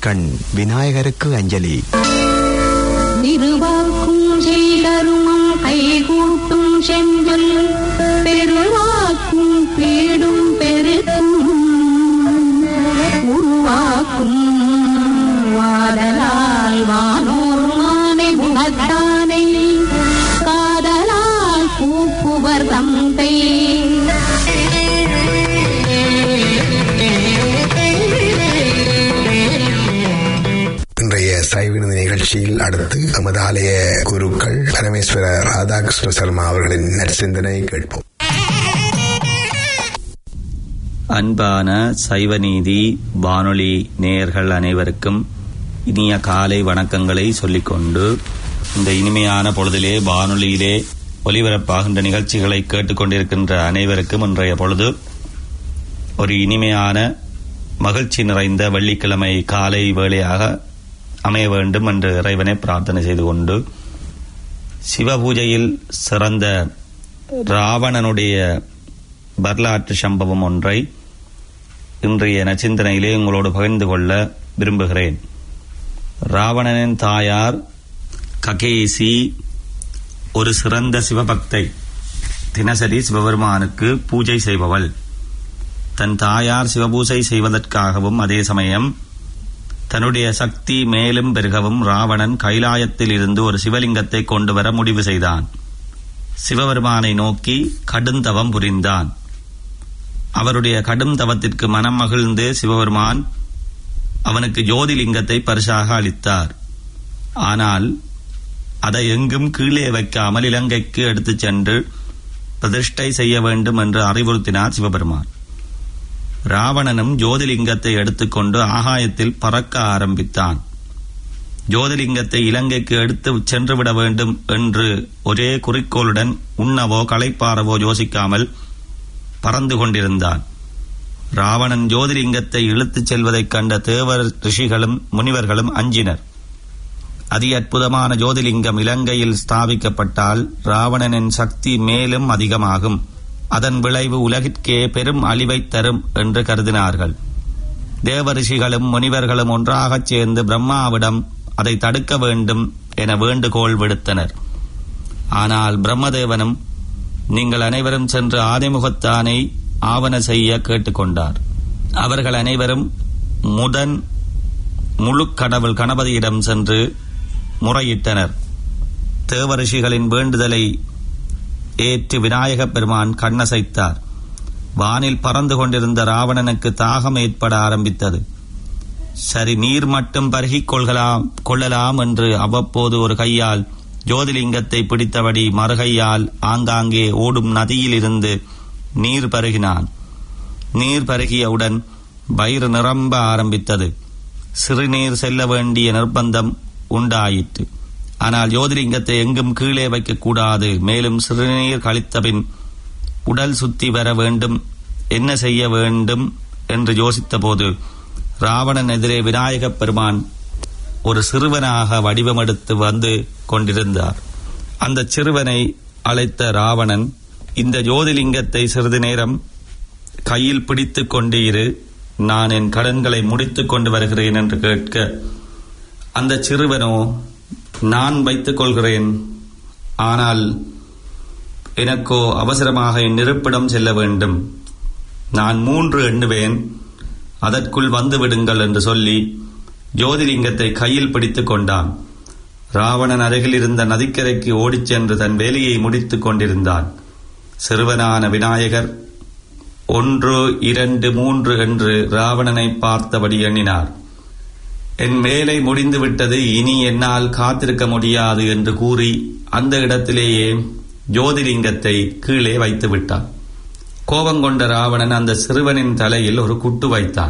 கண் விநாயகருக்கு அஞ்சலி திருவாக்கும் செய்கருமம் கைகூட்டும் செஞ்சொல் பெருவாக்கும் பீடும் பெருக்கும் உருவாக்கும் வாடலால் வானோர் மானை முகத்தானை காதலால் கூப்புவர் தந்தை இன்றைய சைவினது நிகழ்ச்சியில் அடுத்து நமது ஆலய குருக்கள் பரமேஸ்வர ராதாகிருஷ்ண சர்மா அவர்களின் நற்சிந்தனை கேட்போம் அன்பான சைவநீதி வானொலி நேயர்கள் அனைவருக்கும் இனிய காலை வணக்கங்களை சொல்லிக்கொண்டு இந்த இனிமையான பொழுதிலே வானொலியிலே ஒலிபரப்பாகின்ற நிகழ்ச்சிகளை கேட்டுக்கொண்டிருக்கின்ற அனைவருக்கும் இன்றைய பொழுது ஒரு இனிமையான மகிழ்ச்சி நிறைந்த வெள்ளிக்கிழமை காலை வேளையாக அமைய வேண்டும் என்று இறைவனை பிரார்த்தனை செய்து கொண்டு சிவபூஜையில் சிறந்த ராவணனுடைய வரலாற்று சம்பவம் ஒன்றை இன்றைய நச்சிந்தனையிலே உங்களோடு பகிர்ந்து கொள்ள விரும்புகிறேன் ராவணனின் தாயார் ககேசி ஒரு சிறந்த சிவபக்தை தினசரி சிவபெருமானுக்கு பூஜை செய்பவள் தன் தாயார் சிவபூஜை செய்வதற்காகவும் அதே சமயம் தன்னுடைய சக்தி மேலும் பெருகவும் ராவணன் கைலாயத்தில் இருந்து ஒரு சிவலிங்கத்தை கொண்டு வர முடிவு செய்தான் சிவபெருமானை நோக்கி கடுந்தவம் புரிந்தான் அவருடைய கடும் தவத்திற்கு மனம் மகிழ்ந்து சிவபெருமான் அவனுக்கு ஜோதிலிங்கத்தை பரிசாக அளித்தார் ஆனால் அதை எங்கும் கீழே வைக்காமல் இலங்கைக்கு எடுத்துச் சென்று பிரதிஷ்டை செய்ய வேண்டும் என்று அறிவுறுத்தினார் சிவபெருமான் ராவணனும் ஜோதிலிங்கத்தை எடுத்துக்கொண்டு ஆகாயத்தில் பறக்க ஆரம்பித்தான் ஜோதிலிங்கத்தை இலங்கைக்கு எடுத்து சென்றுவிட வேண்டும் என்று ஒரே குறிக்கோளுடன் உண்ணவோ களைப்பாறவோ யோசிக்காமல் பறந்து கொண்டிருந்தான் ராவணன் ஜோதிலிங்கத்தை இழுத்துச் செல்வதைக் கண்ட தேவர் ரிஷிகளும் முனிவர்களும் அஞ்சினர் அதி அற்புதமான ஜோதிலிங்கம் இலங்கையில் ஸ்தாபிக்கப்பட்டால் ராவணனின் சக்தி மேலும் அதிகமாகும் அதன் விளைவு உலகிற்கே பெரும் அழிவைத் தரும் என்று கருதினார்கள் தேவரிஷிகளும் முனிவர்களும் ஒன்றாகச் சேர்ந்து பிரம்மாவிடம் அதை தடுக்க வேண்டும் என வேண்டுகோள் விடுத்தனர் ஆனால் பிரம்மதேவனும் நீங்கள் அனைவரும் சென்று ஆதிமுகத்தானை ஆவண செய்ய கேட்டுக்கொண்டார் அவர்கள் அனைவரும் முதன் முழு கடவுள் கணபதியிடம் சென்று முறையிட்டனர் தேவரிஷிகளின் வேண்டுதலை ஏற்று விநாயகப் பெருமான் கண்ணசைத்தார் வானில் பறந்து கொண்டிருந்த ராவணனுக்கு தாகம் ஏற்பட ஆரம்பித்தது சரி நீர் மட்டும் பருகிக் கொள்கலாம் கொள்ளலாம் என்று அவ்வப்போது ஒரு கையால் ஜோதிலிங்கத்தை பிடித்தபடி மறுகையால் ஆங்காங்கே ஓடும் நதியில் இருந்து நீர் பருகினான் நீர் பருகியவுடன் வயிறு நிரம்ப ஆரம்பித்தது சிறுநீர் செல்ல வேண்டிய நிர்பந்தம் உண்டாயிற்று ஆனால் ஜோதிலிங்கத்தை எங்கும் கீழே வைக்கக்கூடாது மேலும் சிறுநீர் கழித்தபின் உடல் சுத்தி வர வேண்டும் என்ன செய்ய வேண்டும் என்று யோசித்தபோது ராவணன் எதிரே விநாயகப் பெருமான் ஒரு சிறுவனாக வடிவமெடுத்து வந்து கொண்டிருந்தார் அந்த சிறுவனை அழைத்த ராவணன் இந்த ஜோதிலிங்கத்தை சிறிது நேரம் கையில் பிடித்துக் கொண்டு இரு நான் என் கடன்களை முடித்துக் கொண்டு வருகிறேன் என்று கேட்க அந்த சிறுவனோ நான் வைத்துக் கொள்கிறேன் ஆனால் எனக்கோ அவசரமாக என் இருப்பிடம் செல்ல வேண்டும் நான் மூன்று எண்ணுவேன் அதற்குள் வந்து விடுங்கள் என்று சொல்லி ஜோதிலிங்கத்தை கையில் பிடித்துக் கொண்டான் ராவணன் அருகில் இருந்த நதிக்கரைக்கு ஓடிச் சென்று தன் வேலையை முடித்துக் கொண்டிருந்தான் சிறுவனான விநாயகர் ஒன்று இரண்டு மூன்று என்று ராவணனை பார்த்தபடி எண்ணினார் என் வேலை முடிந்துவிட்டது இனி என்னால் காத்திருக்க முடியாது என்று கூறி அந்த இடத்திலேயே ஜோதிலிங்கத்தை கீழே வைத்து விட்டான் கோபங்கொண்ட ராவணன் அந்த சிறுவனின் தலையில் ஒரு குட்டு வைத்தான்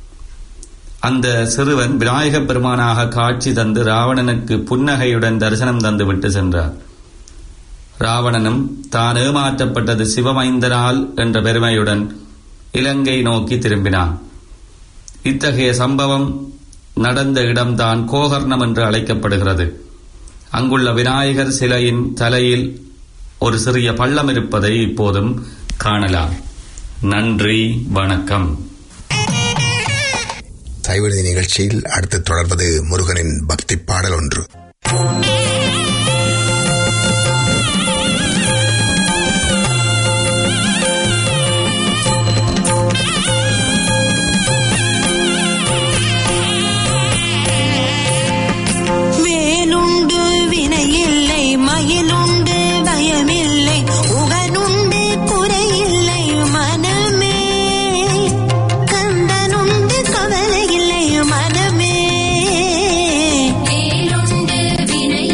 அந்த சிறுவன் விநாயகப் பெருமானாக காட்சி தந்து ராவணனுக்கு புன்னகையுடன் தரிசனம் தந்துவிட்டு சென்றார் ராவணனும் தான் ஏமாற்றப்பட்டது சிவமைந்தனால் என்ற பெருமையுடன் இலங்கை நோக்கி திரும்பினான் இத்தகைய சம்பவம் நடந்த இடம்தான் கோகர்ணம் என்று அழைக்கப்படுகிறது அங்குள்ள விநாயகர் சிலையின் தலையில் ஒரு சிறிய பள்ளம் இருப்பதை இப்போதும் காணலாம் நன்றி வணக்கம் சைவநிதி நிகழ்ச்சியில் அடுத்து தொடர்வது முருகனின் பக்தி பாடல் ஒன்று வேலுண்டு வினையில்லை மயிலுண்டு பயமில்லை உகனுண்டு குறையில்லை மனமே கந்தனுண்டு கவலையில்லை மனமே வேலுண்டு வினை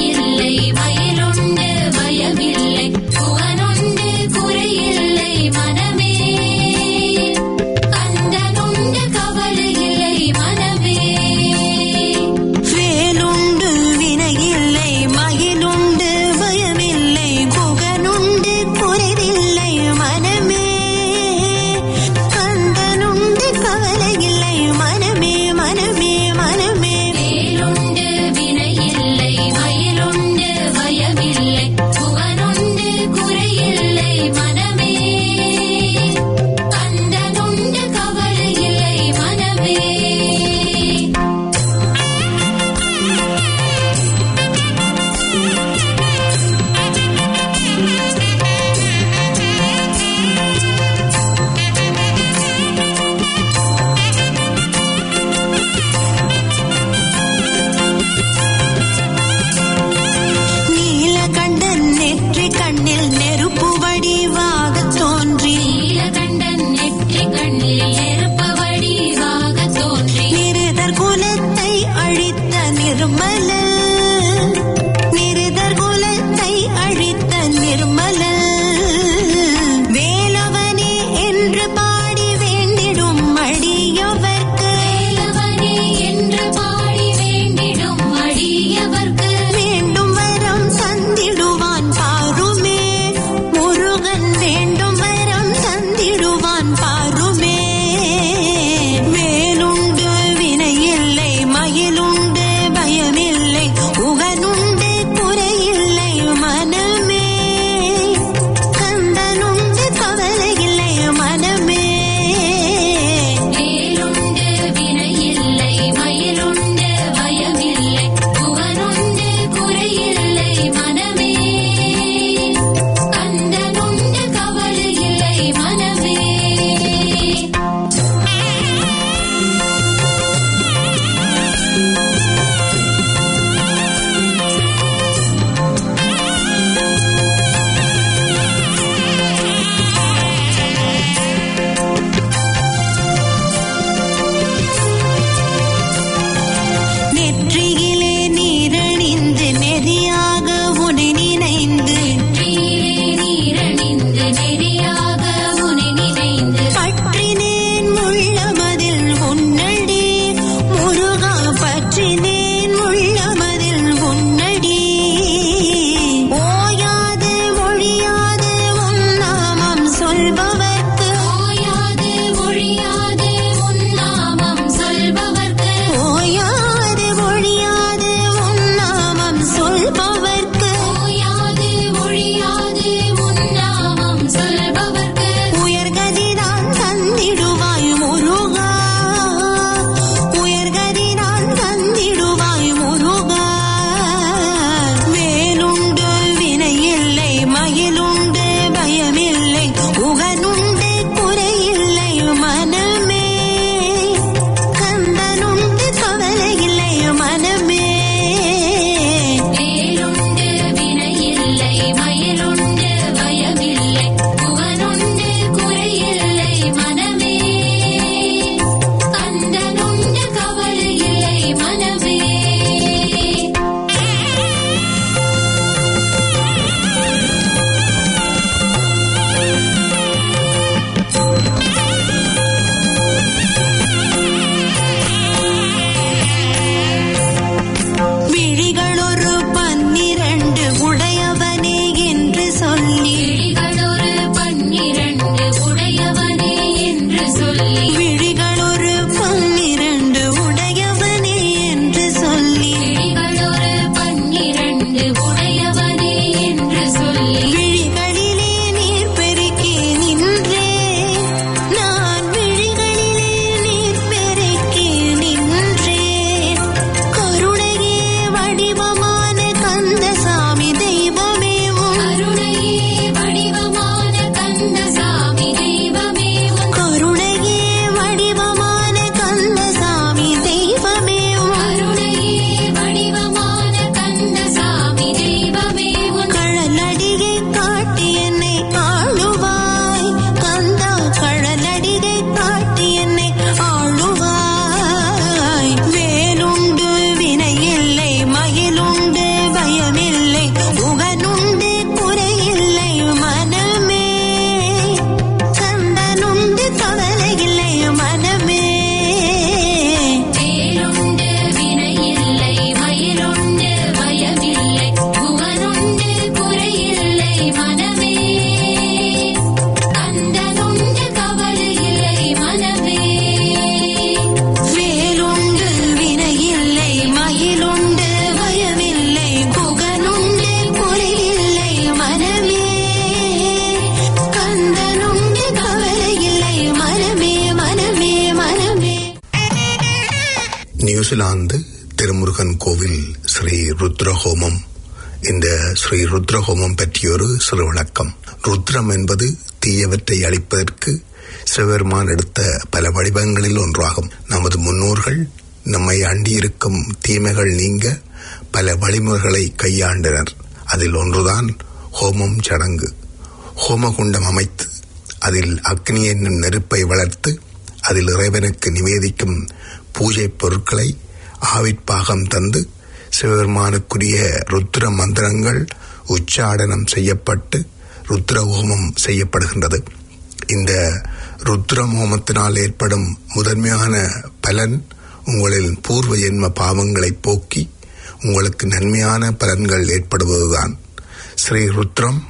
நியூசிலாந்து திருமுருகன் கோவில் ஸ்ரீ ருத்ரஹோமம் இந்த ஸ்ரீ ருத்ரஹோமம் பற்றிய ஒரு சிறு விளக்கம் ருத்ரம் என்பது தீயவற்றை அழிப்பதற்கு சிவபெருமான் எடுத்த பல வடிவங்களில் ஒன்றாகும் நமது முன்னோர்கள் நம்மை அண்டியிருக்கும் தீமைகள் நீங்க பல வழிமுறைகளை கையாண்டனர் அதில் ஒன்றுதான் ஹோமம் சடங்கு ஹோமகுண்டம் அமைத்து அதில் அக்னி என்னும் நெருப்பை வளர்த்து அதில் இறைவனுக்கு நிவேதிக்கும் பூஜை பொருட்களை ஆவிற்பாகம் தந்து சிவபெருமானுக்குரிய ருத்ர மந்திரங்கள் உச்சாடனம் செய்யப்பட்டு ருத்ர ஹோமம் செய்யப்படுகின்றது இந்த ருத்ரம் ஹோமத்தினால் ஏற்படும் முதன்மையான பலன் உங்களின் பூர்வ ஜென்ம பாவங்களை போக்கி உங்களுக்கு நன்மையான பலன்கள் ஏற்படுவதுதான் ஸ்ரீ ருத்ரம்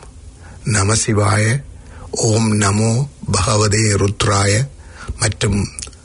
நமசிவாய ஓம் நமோ பகவதே ருத்ராய மற்றும்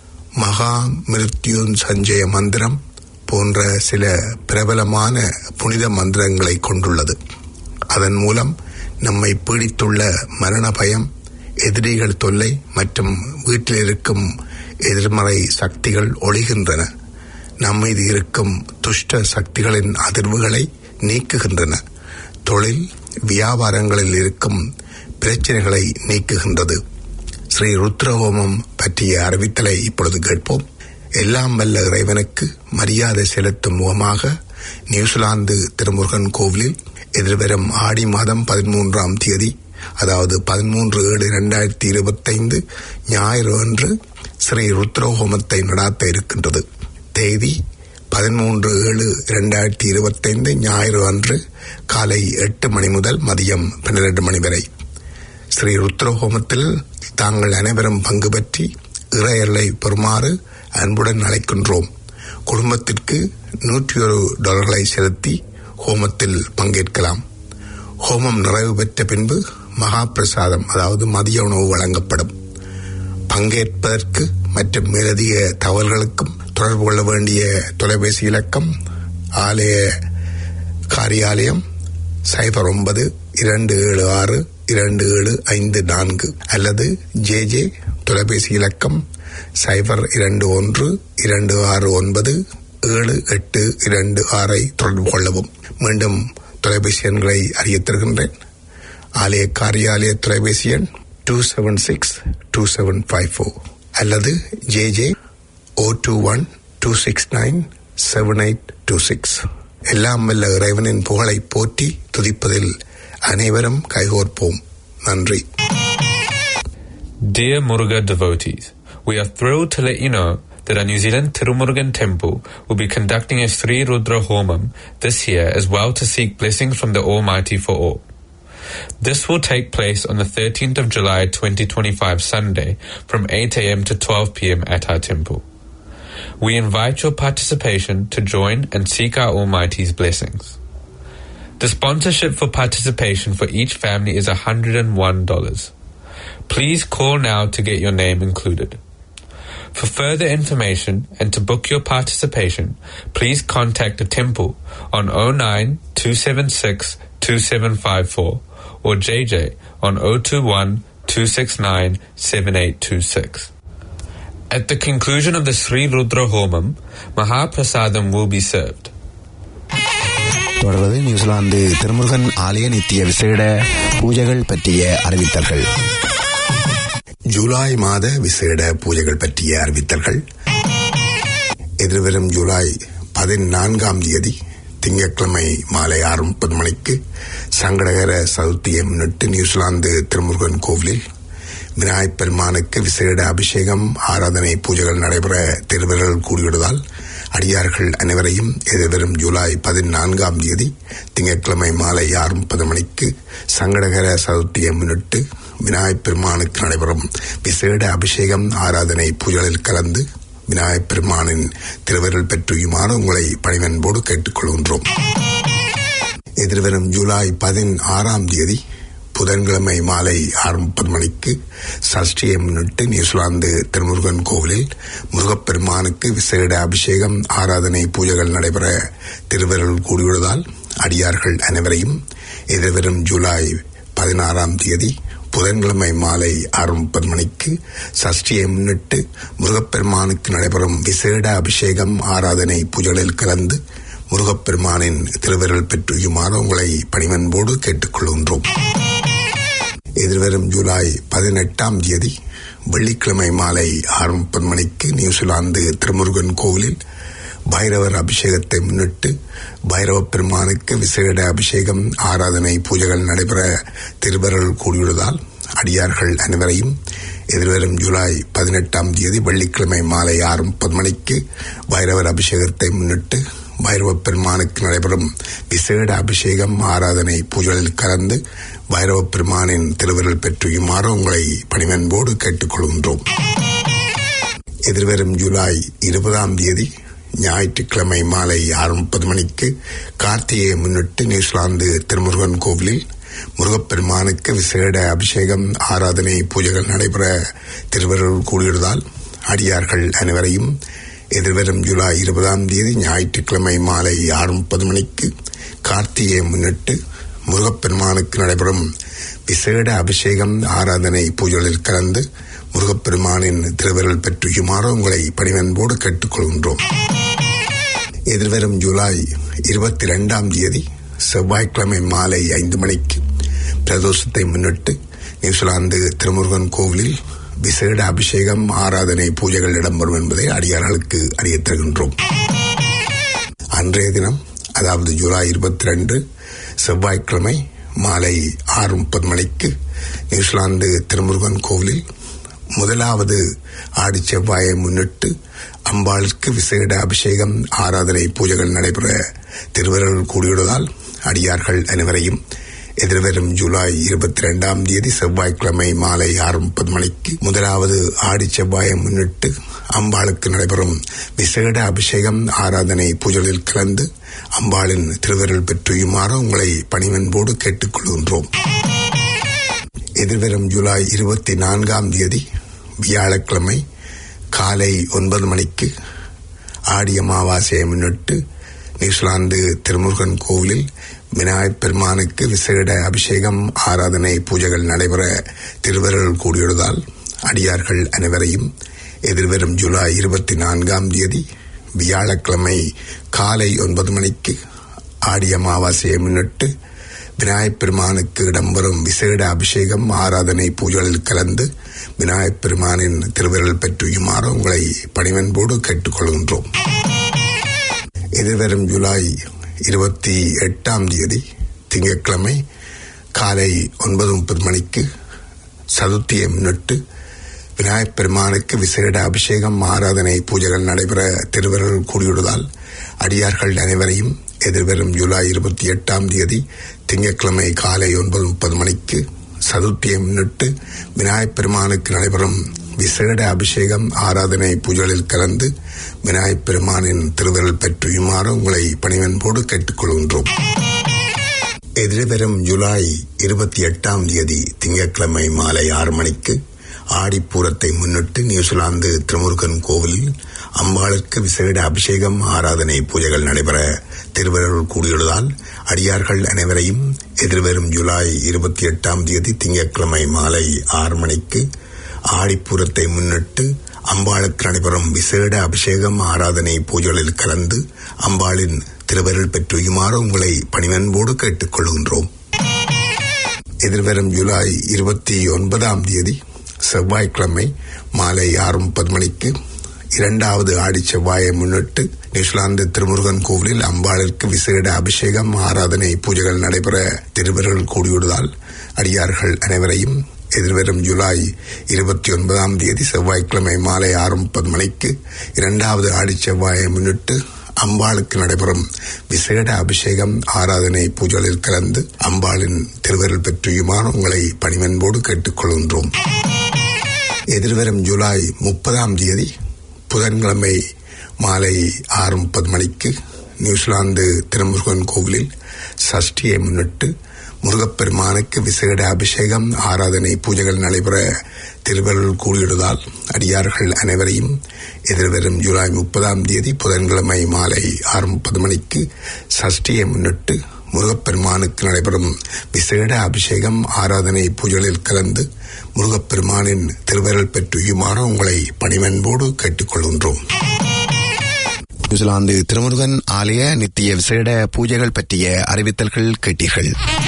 மகா மிருத்யுன் சஞ்சய மந்திரம் போன்ற சில பிரபலமான புனித மந்திரங்களை கொண்டுள்ளது அதன் மூலம் நம்மை பீடித்துள்ள மரண பயம் எதிரிகள் தொல்லை மற்றும் வீட்டில் இருக்கும் எதிர்மறை சக்திகள் ஒழிகின்றன நம்மீது இருக்கும் துஷ்ட சக்திகளின் அதிர்வுகளை நீக்குகின்றன தொழில் வியாபாரங்களில் இருக்கும் பிரச்சனைகளை நீக்குகின்றது ஸ்ரீ ருத்ரஹோமம் பற்றிய அறிவித்தலை இப்பொழுது கேட்போம் எல்லாம் வல்ல இறைவனுக்கு மரியாதை செலுத்தும் முகமாக நியூசிலாந்து திருமுருகன் கோவிலில் எதிர்வரும் ஆடி மாதம் பதிமூன்றாம் தேதி அதாவது பதிமூன்று ஏழு இரண்டாயிரத்தி இருபத்தைந்து ஞாயிறு அன்று ஸ்ரீ ருத்ரஹோமத்தை நடாத்த இருக்கின்றது தேதி பதிமூன்று ஏழு இரண்டாயிரத்தி இருபத்தைந்து ஞாயிறு அன்று காலை எட்டு மணி முதல் மதியம் பன்னிரண்டு மணி வரை ஸ்ரீ ருத்ரஹோமத்தில் தாங்கள் அனைவரும் பங்கு பற்றி இறையல்லை பெறுமாறு அன்புடன் அழைக்கின்றோம் குடும்பத்திற்கு நூற்றி ஒரு டாலர்களை செலுத்தி ஹோமத்தில் பங்கேற்கலாம் ஹோமம் நிறைவு பெற்ற பின்பு மகா பிரசாதம் அதாவது மதிய உணவு வழங்கப்படும் பங்கேற்பதற்கு மற்றும் மேலதிக தகவல்களுக்கும் தொடர்பு கொள்ள வேண்டிய தொலைபேசி இலக்கம் ஆலய காரியாலயம் சைபர் ஒன்பது இரண்டு ஏழு ஆறு இரண்டு ஏழு ஐந்து நான்கு அல்லது ஜே ஜே தொலைபேசி இலக்கம் சைபர் இரண்டு ஒன்று இரண்டு ஆறு ஒன்பது ஏழு எட்டு இரண்டு ஆறை தொடர்பு கொள்ளவும் மீண்டும் தொலைபேசி எண்களை அறியத் தருகின்றேன் ஆலய காரியாலய தொலைபேசி எண் two seven six two seven five four அல்லது J J O two one two six nine seven eight two six எல்லாம் வல்ல இறைவனின் புகழை போற்றி துதிப்பதில் அனைவரும் கைகோர்ப்போம் நன்றி Dear Muruga devotees, we are thrilled to let you know that our New Zealand Tirumurugan Temple will be conducting a Sri Rudra Homam this year as well to seek blessings from the Almighty for all. This will take place on the 13th of July 2025 Sunday from 8am to 12pm at our temple. We invite your participation to join and seek our Almighty's blessings. The sponsorship for participation for each family is $101. Please call now to get your name included. For further information and to book your participation, please contact the temple on 09 276 2754 or JJ on 021 269 7826. At the conclusion of the Sri Rudra Homam, Mahaprasadam will be served. தொடர்வது New Zealand Thirumurugan ஆலய நித்திய விசேட பூஜைகள் பற்றிய அறிவித்தல்கள் ஜூலை மாத விசேட பூஜைகள் பற்றிய அறிவித்தல்கள் எதிர்வரும் ஜூலை பதினான்காம் தேதி திங்கட்கிழமை மாலை ஆறு முப்பது மணிக்கு சங்கடகர சதுர்த்தியை முன்னிட்டு நியூசிலாந்து திருமுருகன் கோவிலில் விநாயகப் பெருமானுக்கு விசேட அபிஷேகம் ஆராதனை பூஜைகள் நடைபெற திருவர்கள் கூடியுள்ளதால் அடியார்கள் அனைவரையும் எதிர்வரும் ஜூலை பதினான்காம் தேதி திங்கட்கிழமை மாலை ஆறு முப்பது மணிக்கு சங்கடகர சதுர்த்தியை முன்னிட்டு விநாயகப் பெருமானுக்கு நடைபெறும் விசேட அபிஷேகம் ஆராதனை பூஜைகளில் கலந்து விநாயகப் பெருமானின் திருவருள் பெற்றுயுமாறு உங்களை பணிவன்போடு கேட்டுக்கொள்கின்றோம் எதிர்வரும் ஜூலை பதினாறாம் தேதி புதன்கிழமை மாலை ஆறு முப்பது மணிக்கு சஷ்டியை முன்னிட்டு நியூசிலாந்து திருமுருகன் கோவிலில் முருகப்பெருமானுக்கு விசேட அபிஷேகம் ஆராதனை பூஜைகள் நடைபெற திருவருள் கூடியுள்ளதால் அடியார்கள் அனைவரையும் எதிர்வரும் ஜூலை பதினாறாம் தேதி புதன்கிழமை மாலை ஆறு முப்பது மணிக்கு சஷ்டியை முன்னிட்டு முருகப்பெருமானுக்கு நடைபெறும் விசேட அபிஷேகம் ஆராதனை பூஜைகளில் கலந்து முருகப்பெருமானின் திருவிரல் பெற்றுயுமாறு உங்களை பணிவன்போடு கேட்டுக்கொள்கின்றோம் எதிர்வரும் ஜூலை பதினெட்டாம் தேதி வெள்ளிக்கிழமை மாலை ஆறு முப்பது மணிக்கு நியூசிலாந்து திருமுருகன் கோவிலில் பைரவர் அபிஷேகத்தை முன்னிட்டு பைரவ பெருமானுக்கு விசேட அபிஷேகம் ஆராதனை பூஜைகள் நடைபெற திருவருள் கூடியுள்ளதால் அடியார்கள் அனைவரையும் எதிர்வரும் ஜூலை பதினெட்டாம் தேதி வெள்ளிக்கிழமை மாலை ஆறு முப்பது மணிக்கு பைரவர் அபிஷேகத்தை முன்னிட்டு பைரவ பெருமானுக்கு நடைபெறும் விசேட அபிஷேகம் ஆராதனை பூஜைகளில் கலந்து பைரவ பெருமானின் திருவிரல் பெற்றுயுமாறு உங்களை பணிவன்போடு கேட்டுக்கொள்கின்றோம் எதிர்வரும் ஜூலை இருபதாம் தேதி ஞாயிற்றுக்கிழமை மாலை ஆறு முப்பது மணிக்கு கார்த்திகையை முன்னிட்டு நியூசிலாந்து திருமுருகன் கோவிலில் முருகப்பெருமானுக்கு விசேட அபிஷேகம் ஆராதனை பூஜைகள் நடைபெற திருவருள் கூடியுள்ளதால் அடியார்கள் அனைவரையும் எதிர்வரும் ஜூலை இருபதாம் தேதி ஞாயிற்றுக்கிழமை மாலை ஆறு முப்பது மணிக்கு கார்த்திகையை முன்னிட்டு முருகப்பெருமானுக்கு நடைபெறும் விசேட அபிஷேகம் ஆராதனை பூஜைகளில் கலந்து முருகப்பெருமானின் திருவிரல் பெற்றுயுமாறு உங்களை பணிவன்போடு கேட்டுக்கொள்கின்றோம் எதிர்வரும் ஜூலை இருபத்தி இரண்டாம் தேதி செவ்வாய்க்கிழமை மாலை ஐந்து மணிக்கு பிரதோஷத்தை முன்னிட்டு நியூசிலாந்து திருமுருகன் கோவிலில் விசேட அபிஷேகம் ஆராதனை பூஜைகள் இடம்பெறும் என்பதை அடியார்களுக்கு அறியத் தருகின்றோம் அன்றைய தினம் அதாவது ஜூலை இருபத்தி ரெண்டு செவ்வாய்க்கிழமை மாலை ஆறு முப்பது மணிக்கு நியூசிலாந்து திருமுருகன் கோவிலில் முதலாவது ஆடி செவ்வாயை முன்னிட்டு அம்பாளுக்கு விசேட அபிஷேகம் ஆராதனை பூஜைகள் நடைபெற திருவருள் கூடியுள்ளதால் அடியார்கள் அனைவரையும் எதிர்வரும் ஜூலை இருபத்தி இரண்டாம் தேதி செவ்வாய்க்கிழமை மாலை ஆறு முப்பது மணிக்கு முதலாவது ஆடி செவ்வாயை முன்னிட்டு அம்பாளுக்கு நடைபெறும் விசேட அபிஷேகம் ஆராதனை பூஜைகளில் கலந்து அம்பாளின் திருவருள் பெற்றுயுமாறு உங்களை பணிவன்போடு கேட்டுக்கொள்கின்றோம் எதிர்வரும் ஜூலை இருபத்தி நான்காம் தேதி வியாழக்கிழமை காலை ஒன்பது மணிக்கு ஆடி அமாவாசையை முன்னிட்டு நியூசிலாந்து திருமுருகன் கோவிலில் விநாயகப் பெருமானுக்கு விசேட அபிஷேகம் ஆராதனை பூஜைகள் நடைபெற திருவருள் கூடியுள்ளதால் அடியார்கள் அனைவரையும் எதிர்வரும் ஜூலை இருபத்தி நான்காம் தேதி வியாழக்கிழமை காலை ஒன்பது மணிக்கு ஆடி அமாவாசையை முன்னிட்டு விநாயகப் பெருமானுக்கு இடம்பெறும் விசேட அபிஷேகம் ஆராதனை பூஜைகளில் கலந்து விநாயகப் பெருமானின் திருவிரல் பெற்றுயுமாறு உங்களை பணிவன்போடு கேட்டுக்கொள்கின்றோம் எதிர்வரும் ஜூலை இருபத்தி எட்டாம் தேதி திங்கட்கிழமை காலை ஒன்பது முப்பது மணிக்கு சதுர்த்தியை முன்னிட்டு விநாயகப் பெருமானுக்கு விசேட அபிஷேகம் ஆராதனை பூஜைகள் நடைபெற திருவருள் கூடியுள்ளதால் அடியார்கள் அனைவரையும் எதிர்வரும் ஜூலை இருபத்தி எட்டாம் தேதி திங்கட்கிழமை காலை ஒன்பது முப்பது மணிக்கு சதுர்த்தியை முன்னிட்டு விநாயகப் பெருமானுக்கு நடைபெறும் விசேட அபிஷேகம் ஆராதனை பூஜைகளில் கலந்து விநாயகப் பெருமானின் திருவிரல் பெற்றுயுமாறு உங்களை பணிவன்போடு கேட்டுக்கொள்கின்றோம் எதிர்வரும் ஜூலை இருபத்தி எட்டாம் தேதி திங்கட்கிழமை மாலை ஆறு மணிக்கு ஆடிப்பூரத்தை முன்னிட்டு நியூசிலாந்து திருமுருகன் கோவிலில் அம்பாளுக்கு விசேட அபிஷேகம் ஆராதனை பூஜைகள் நடைபெற திருவருள் கூடியுள்ளதால் அடியார்கள் அனைவரையும் எதிர்வரும் ஜூலை இருபத்தி எட்டாம் தேதி திங்கட்கிழமை மாலை ஆறு மணிக்கு ஆடிப்பூரத்தை முன்னிட்டு அம்பாளுக்கு நடைபெறும் விசேட அபிஷேகம் ஆராதனை பூஜைகளில் கலந்து அம்பாளின் திருவருள் பெற்றுயுமாறு உங்களை பணிவன்போடு கேட்டுக்கொள்கின்றோம் எதிர்வரும் ஜூலை இருபத்தி ஒன்பதாம் தேதி செவ்வாய்க்கிழமை மாலை ஆறு முப்பது மணிக்கு இரண்டாவது ஆடி செவ்வாயை முன்னிட்டு நியூசிலாந்து திருமுருகன் கோவிலில் அம்பாளிற்கு விசேட அபிஷேகம் ஆராதனை பூஜைகள் நடைபெற திருவருள் கூடியுள்ளதால் அடியார்கள் அனைவரையும் எதிர்வரும் ஜூலை இருபத்தி ஒன்பதாம் தேதி செவ்வாய்க்கிழமை மாலை ஆறு முப்பது மணிக்கு இரண்டாவது ஆடி செவ்வாயை முன்னிட்டு அம்பாளுக்கு நடைபெறும் விசேட அபிஷேகம் ஆராதனை பூஜைகளில் கலந்து அம்பாளின் திருவருள் பெற்றியுமாறு உங்களை பணிவன்போடு கேட்டுக்கொள்கின்றோம் எதிர்வரும் ஜூலை முப்பதாம் தேதி புதன்கிழமை மாலை ஆறு முப்பது மணிக்கு நியூசிலாந்து திருமுருகன் கோவிலில் சஷ்டியை முன்னிட்டு முருகப்பெருமானுக்கு விசேட அபிஷேகம் ஆராதனை பூஜைகள் நடைபெற திருவருள் கூடியுள்ளதால் அடியார்கள் அனைவரையும் எதிர்வரும் ஜூலை முப்பதாம் தேதி புதன்கிழமை மாலை ஆறு முப்பது மணிக்கு சஷ்டியை முன்னிட்டு முருகப்பெருமானுக்கு நடைபெறும் விசேட அபிஷேகம் ஆராதனை பூஜைகளில் கலந்து முருகப்பெருமானின் திருவருள் பெற்றுயுமாறு உங்களை பணிவன்போடு கேட்டுக்கொள்கின்றோம் நியூசிலாந்து திருமுருகன் ஆலய நித்திய விசேட பூஜைகள் பற்றிய அறிவித்தல்கள் கேட்டீர்கள்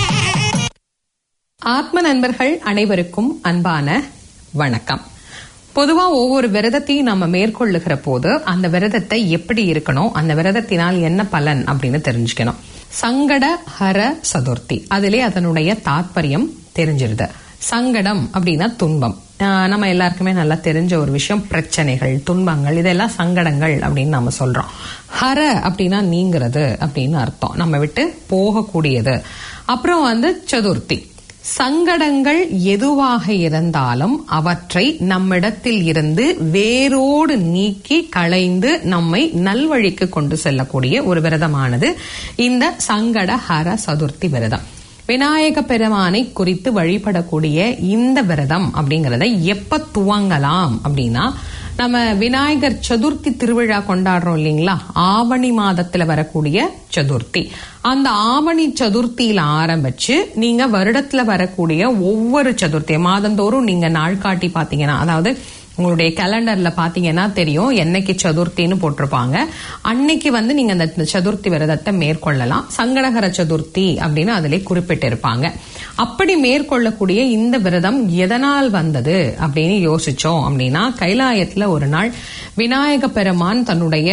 ஆத்ம நண்பர்கள் அனைவருக்கும் அன்பான வணக்கம் பொதுவா ஒவ்வொரு விரதத்தையும் நம்ம மேற்கொள்ளுகிற போது அந்த விரதத்தை எப்படி இருக்கணும் அந்த விரதத்தினால் என்ன பலன் அப்படின்னு தெரிஞ்சுக்கணும் சங்கட ஹர சதுர்த்தி அதிலே அதனுடைய தாத்பரியம் தெரிஞ்சிருது சங்கடம் அப்படின்னா துன்பம் ஆஹ் நம்ம எல்லாருக்குமே நல்லா தெரிஞ்ச ஒரு விஷயம் பிரச்சனைகள் துன்பங்கள் இதெல்லாம் சங்கடங்கள் அப்படின்னு நம்ம சொல்றோம் ஹர அப்படின்னா நீங்கிறது அப்படின்னு அர்த்தம் நம்ம விட்டு போகக்கூடியது அப்புறம் வந்து சதுர்த்தி சங்கடங்கள் எதுவாக இருந்தாலும் அவற்றை நம்மிடத்தில் இருந்து வேரோடு நீக்கி களைந்து நம்மை நல்வழிக்கு கொண்டு செல்லக்கூடிய ஒரு விரதமானது இந்த சங்கட ஹர சதுர்த்தி விரதம் விநாயக பெருமானை குறித்து வழிபடக்கூடிய இந்த விரதம் அப்படிங்கறத எப்ப துவங்கலாம் அப்படின்னா நம்ம விநாயகர் சதுர்த்தி திருவிழா கொண்டாடுறோம் இல்லைங்களா ஆவணி மாதத்துல வரக்கூடிய சதுர்த்தி அந்த ஆவணி சதுர்த்தியில ஆரம்பிச்சு நீங்க வருடத்துல வரக்கூடிய ஒவ்வொரு சதுர்த்தி மாதந்தோறும் நீங்க நாள் காட்டி பாத்தீங்கன்னா அதாவது உங்களுடைய கேலண்டர்ல பாத்தீங்கன்னா தெரியும் என்னைக்கு சதுர்த்தின்னு போட்டிருப்பாங்க அன்னைக்கு வந்து நீங்க அந்த சதுர்த்தி விரதத்தை மேற்கொள்ளலாம் சங்கடகர சதுர்த்தி அப்படின்னு அதிலே குறிப்பிட்டிருப்பாங்க அப்படி மேற்கொள்ளக்கூடிய இந்த விரதம் எதனால் வந்தது அப்படின்னு யோசிச்சோம் அப்படின்னா கைலாயத்துல ஒரு நாள் விநாயக பெருமான் தன்னுடைய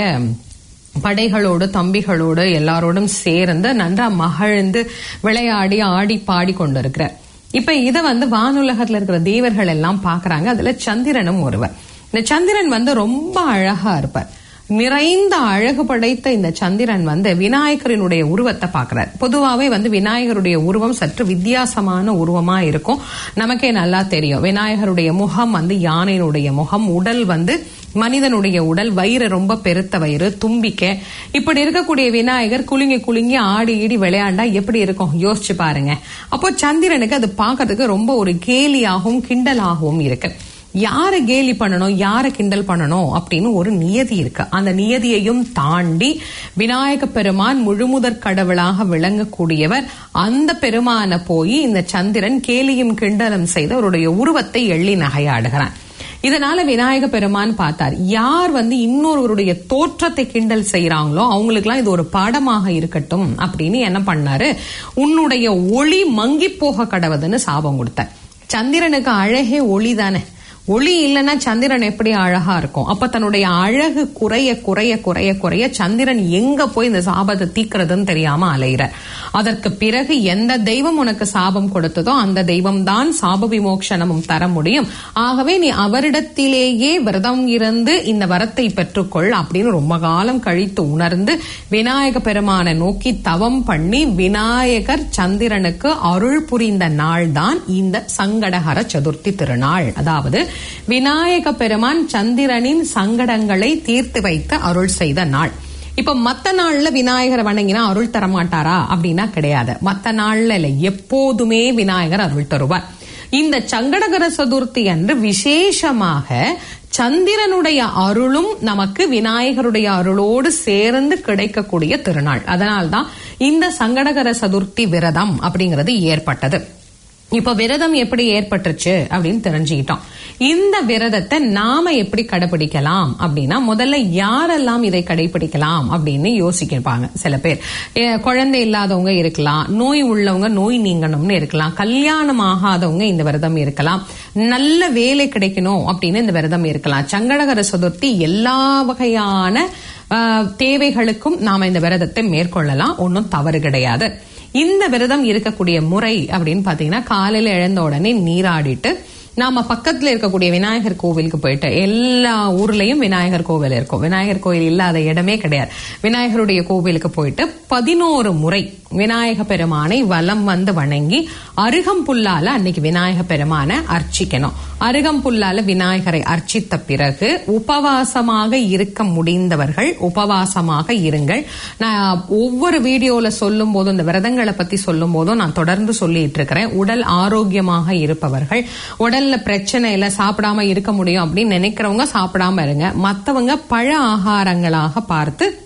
படைகளோடு தம்பிகளோடு எல்லாரோடும் சேர்ந்து நன்றா மகிழ்ந்து விளையாடி ஆடி பாடி கொண்டிருக்கிறார் இப்ப இத வந்து வானுலகத்துல இருக்கிற தேவர்கள் எல்லாம் பாக்குறாங்க அதுல சந்திரனும் ஒருவர் இந்த சந்திரன் வந்து ரொம்ப அழகா இருப்பார் நிறைந்த அழகு படைத்த இந்த சந்திரன் வந்து விநாயகரினுடைய உருவத்தை பார்க்கிறார் பொதுவாவே வந்து விநாயகருடைய உருவம் சற்று வித்தியாசமான உருவமா இருக்கும் நமக்கே நல்லா தெரியும் விநாயகருடைய முகம் வந்து யானையினுடைய முகம் உடல் வந்து மனிதனுடைய உடல் வயிறு ரொம்ப பெருத்த வயிறு தும்பிக்க இப்படி இருக்கக்கூடிய விநாயகர் குலுங்கி குலுங்கி ஆடி ஈடி விளையாண்டா எப்படி இருக்கும் யோசிச்சு பாருங்க அப்போ சந்திரனுக்கு அது பார்க்கறதுக்கு ரொம்ப ஒரு கேலியாகவும் கிண்டலாகவும் இருக்கு யாரை கேலி பண்ணணும் யாரை கிண்டல் பண்ணணும் அப்படின்னு ஒரு நியதி இருக்கு அந்த நியதியையும் தாண்டி விநாயக பெருமான் முழுமுதற் கடவுளாக விளங்கக்கூடியவர் அந்த பெருமான போய் இந்த சந்திரன் கேலியும் கிண்டலும் செய்து அவருடைய உருவத்தை எள்ளி நகையாடுகிறான் இதனால விநாயக பெருமான் பார்த்தார் யார் வந்து இன்னொருவருடைய தோற்றத்தை கிண்டல் செய்யறாங்களோ அவங்களுக்குலாம் இது ஒரு பாடமாக இருக்கட்டும் அப்படின்னு என்ன பண்ணாரு உன்னுடைய ஒளி மங்கி போக கடவுதுன்னு சாபம் கொடுத்தார் சந்திரனுக்கு அழகே ஒளி தானே ஒளி இல்லைன்னா சந்திரன் எப்படி அழகா இருக்கும் அப்ப தன்னுடைய அழகு குறைய குறைய குறைய குறைய சந்திரன் எங்க போய் இந்த சாபத்தை தீக்கிறதுன்னு தெரியாம அலைகிறார் அதற்கு பிறகு எந்த தெய்வம் உனக்கு சாபம் கொடுத்ததோ அந்த தெய்வம் தான் சாப விமோக்ஷனமும் தர முடியும் ஆகவே நீ அவரிடத்திலேயே விரதம் இருந்து இந்த வரத்தை பெற்றுக்கொள் அப்படின்னு ரொம்ப காலம் கழித்து உணர்ந்து விநாயக பெருமானை நோக்கி தவம் பண்ணி விநாயகர் சந்திரனுக்கு அருள் புரிந்த நாள் தான் இந்த சங்கடஹர சதுர்த்தி திருநாள் அதாவது விநாயக பெருமான் சந்திரனின் சங்கடங்களை தீர்த்து வைத்து அருள் செய்த நாள் இப்ப மத்த நாள்ல விநாயகரை வணங்கினா அருள் தரமாட்டாரா அப்படின்னா கிடையாது மத்த நாள்ல இல்ல எப்போதுமே விநாயகர் அருள் தருவார் இந்த சங்கடகர சதுர்த்தி அன்று விசேஷமாக சந்திரனுடைய அருளும் நமக்கு விநாயகருடைய அருளோடு சேர்ந்து கிடைக்கக்கூடிய திருநாள் அதனால்தான் இந்த சங்கடகர சதுர்த்தி விரதம் அப்படிங்கிறது ஏற்பட்டது இப்ப விரதம் எப்படி ஏற்பட்டுச்சு அப்படின்னு தெரிஞ்சுக்கிட்டோம் இந்த விரதத்தை நாம எப்படி கடைபிடிக்கலாம் அப்படின்னா முதல்ல யாரெல்லாம் இதை கடைபிடிக்கலாம் அப்படின்னு யோசிக்கிருப்பாங்க சில பேர் ஏ, குழந்தை இல்லாதவங்க இருக்கலாம் நோய் உள்ளவங்க நோய் நீங்கணும்னு இருக்கலாம் கல்யாணம் ஆகாதவங்க இந்த விரதம் இருக்கலாம் நல்ல வேலை கிடைக்கணும் அப்படின்னு இந்த விரதம் இருக்கலாம் சங்கடகர சதுர்த்தி எல்லா வகையான ஆஹ், தேவைகளுக்கும் நாம இந்த விரதத்தை மேற்கொள்ளலாம் ஒன்றும் தவறு கிடையாது இந்த விரதம் இருக்கக்கூடிய முறை அப்படின்னு பாத்தீங்கன்னா காலையில எழுந்த உடனே நீராடிட்டு நாம பக்கத்துல இருக்கக்கூடிய விநாயகர் கோவிலுக்கு போயிட்டு எல்லா ஊர்லயும் விநாயகர் கோவில் இருக்கும் விநாயகர் கோவில் இல்லாத இடமே கிடையாது விநாயகருடைய கோவிலுக்கு போயிட்டு பதினோரு முறை விநாயக பெருமானை வலம் வந்து வணங்கி அருகம்புல்லால அன்னைக்கு விநாயக பெருமானை அர்ச்சிக்கணும் அருகம்புல்லால விநாயகரை அர்ச்சித்த பிறகு உபவாசமாக இருக்க முடிந்தவர்கள் உபவாசமாக இருங்கள் நான் ஒவ்வொரு வீடியோல சொல்லும் போதும் இந்த விரதங்களை பத்தி சொல்லும் போதும் நான் தொடர்ந்து சொல்லிட்டு இருக்கிறேன் உடல் ஆரோக்கியமாக இருப்பவர்கள் உடல்ல பிரச்சனை இல்ல சாப்பிடாம இருக்க முடியும் அப்படின்னு நினைக்கிறவங்க சாப்பிடாம இருங்க மத்தவங்க பழ ஆகாரங்களாக பார்த்து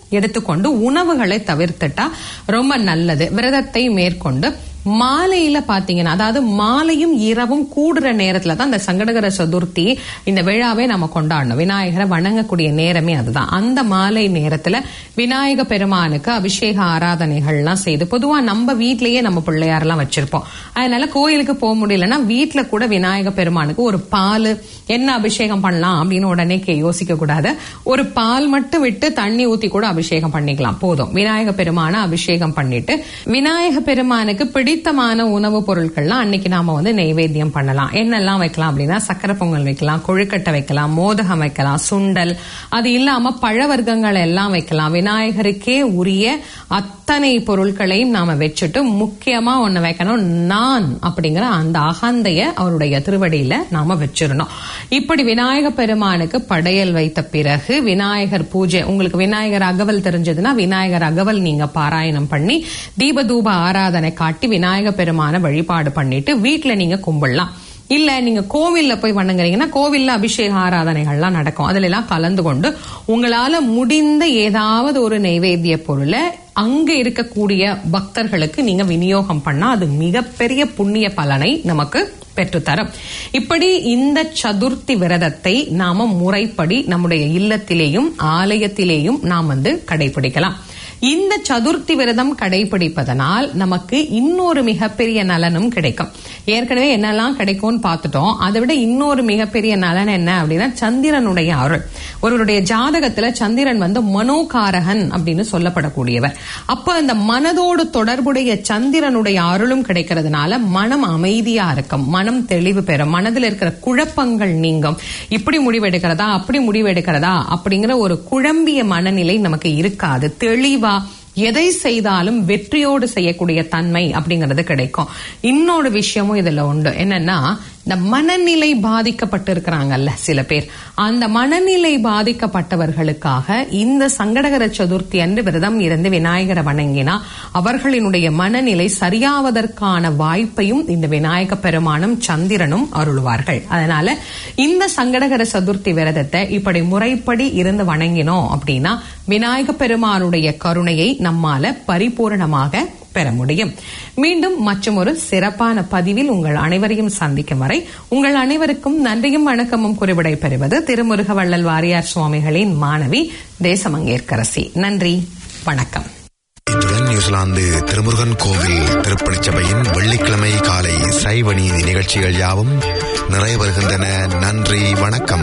எடுத்துக்கொண்டு உணவுகளை தவிர்த்துட்டா ரொம்ப நல்லது விரதத்தை மேற்கொண்டு மாலையில பாத்தீங்கன்னா அதாவது மாலையும் இரவும் கூடுற நேரத்துல தான் இந்த சங்கடகர சதுர்த்தி இந்த விழாவை நம்ம கொண்டாடணும் விநாயகரை வணங்கக்கூடிய நேரமே அதுதான் அந்த மாலை நேரத்துல விநாயக பெருமானுக்கு அபிஷேக ஆராதனைகள்லாம் செய்து பொதுவா நம்ம வீட்லயே நம்ம பிள்ளையாரெல்லாம் வச்சிருப்போம் அதனால கோயிலுக்கு போக முடியலன்னா வீட்ல கூட விநாயக பெருமானுக்கு ஒரு பால் என்ன அபிஷேகம் பண்ணலாம் அப்படின்னு உடனே கே- யோசிக்க கூடாது ஒரு பால் மட்டும் விட்டு தண்ணி ஊத்தி கூட அபிஷேகம் பண்ணிக்கலாம் போதும் விநாயக பெருமான அபிஷேகம் பண்ணிட்டு விநாயக பெருமானுக்கு பிடித்தமான உணவுப் பொருட்கள்லாம் அன்னைக்கு நாம வந்து நெய்வேத்தியம் பண்ணலாம் என்னெல்லாம் வைக்கலாம் அப்படின்னா சக்கரை பொங்கல் வைக்கலாம் கொழுக்கட்டை வைக்கலாம் மோதகம் வைக்கலாம் சுண்டல் அது இல்லாம பழ வர்க்கங்கள் எல்லாம் வைக்கலாம் விநாயகருக்கே உரிய அத்தனை பொருட்களையும் நாம வச்சுட்டு முக்கியமா ஒண்ணு வைக்கணும் நான் அப்படிங்கிற அந்த அகந்தைய அவருடைய திருவடியில நாம வச்சிடணும் இப்படி விநாயக பெருமானுக்கு படையல் வைத்த பிறகு விநாயகர் பூஜை உங்களுக்கு விநாயகர் அகவல் தெரிஞ்சதுன்னா விநாயகர் அகவல் நீங்க பாராயணம் பண்ணி தீபதூப ஆராதனை காட்டி விநாயக பெருமான வழிபாடு பண்ணிட்டு வீட்ல நீங்க கும்பிடலாம் இல்ல நீங்க கோவில்ல போய் வணங்குறீங்கன்னா கோவில்ல அபிஷேக ஆராதனைகள்லாம் நடக்கும் அதுல எல்லாம் கலந்து கொண்டு உங்களால முடிந்த ஏதாவது ஒரு நைவேத்திய பொருளை அங்க இருக்கக்கூடிய பக்தர்களுக்கு நீங்க விநியோகம் பண்ணா அது மிகப்பெரிய புண்ணிய பலனை நமக்கு பெற்றுத்தரும் இப்படி இந்த சதுர்த்தி விரதத்தை நாம முறைப்படி நம்முடைய இல்லத்திலேயும் ஆலயத்திலேயும் நாம் வந்து கடைபிடிக்கலாம் இந்த சதுர்த்தி விரதம் கடைபிடிப்பதனால் நமக்கு இன்னொரு மிகப்பெரிய நலனும் கிடைக்கும் ஏற்கனவே என்னெல்லாம் கிடைக்கும்னு பார்த்துட்டோம் அதை விட இன்னொரு மிகப்பெரிய நலன் என்ன அப்படின்னா சந்திரனுடைய அருள் ஒருவருடைய ஜாதகத்துல சந்திரன் வந்து மனோகாரகன் அப்படின்னு சொல்லப்படக்கூடியவர் அப்ப அந்த மனதோடு தொடர்புடைய சந்திரனுடைய அருளும் கிடைக்கிறதுனால மனம் அமைதியா இருக்கும் மனம் தெளிவு பெறும் மனதில் இருக்கிற குழப்பங்கள் நீங்கும் இப்படி முடிவெடுக்கிறதா அப்படி முடிவெடுக்கிறதா அப்படிங்கிற ஒரு குழம்பிய மனநிலை நமக்கு இருக்காது தெளிவா எதை செய்தாலும் வெற்றியோடு செய்யக்கூடிய தன்மை அப்படிங்கிறது கிடைக்கும் இன்னொரு விஷயமும் இதுல உண்டு என்னன்னா இந்த மனநிலை பாதிக்கப்பட்டு இருக்கிறாங்கல்ல சில பேர் அந்த மனநிலை பாதிக்கப்பட்டவர்களுக்காக இந்த சங்கடகர சதுர்த்தி அன்று விரதம் இருந்து விநாயகரை வணங்கினா அவர்களினுடைய மனநிலை சரியாவதற்கான வாய்ப்பையும் இந்த விநாயக பெருமானும் சந்திரனும் அருள்வார்கள் அதனால இந்த சங்கடகர சதுர்த்தி விரதத்தை இப்படி முறைப்படி இருந்து வணங்கினோம் அப்படின்னா விநாயக பெருமானுடைய கருணையை நம்மால பரிபூரணமாக பெற முடியும் மீண்டும் மற்றும் ஒரு சிறப்பான பதிவில் உங்கள் அனைவரையும் சந்திக்கும் வரை உங்கள் அனைவருக்கும் நன்றியும் வணக்கமும் குறிவிடை பெறுவது திருமுருக வள்ளல் வாரியார் சுவாமிகளின் மாணவி தேசமங்கேற்கரசி நன்றி வணக்கம் இத்துடன் நியூசிலாந்து திருமுருகன் கோவில் திருப்பணிச் சபையின் வெள்ளிக்கிழமை காலை சைவ நீதி நிகழ்ச்சிகள் யாவும் நிறைவு வருகின்றன நன்றி வணக்கம்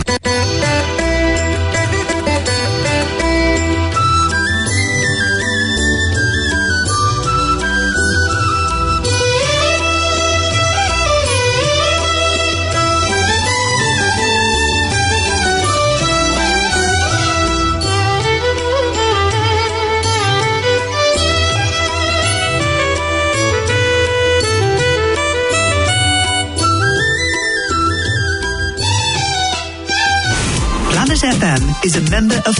Planet FM is a member of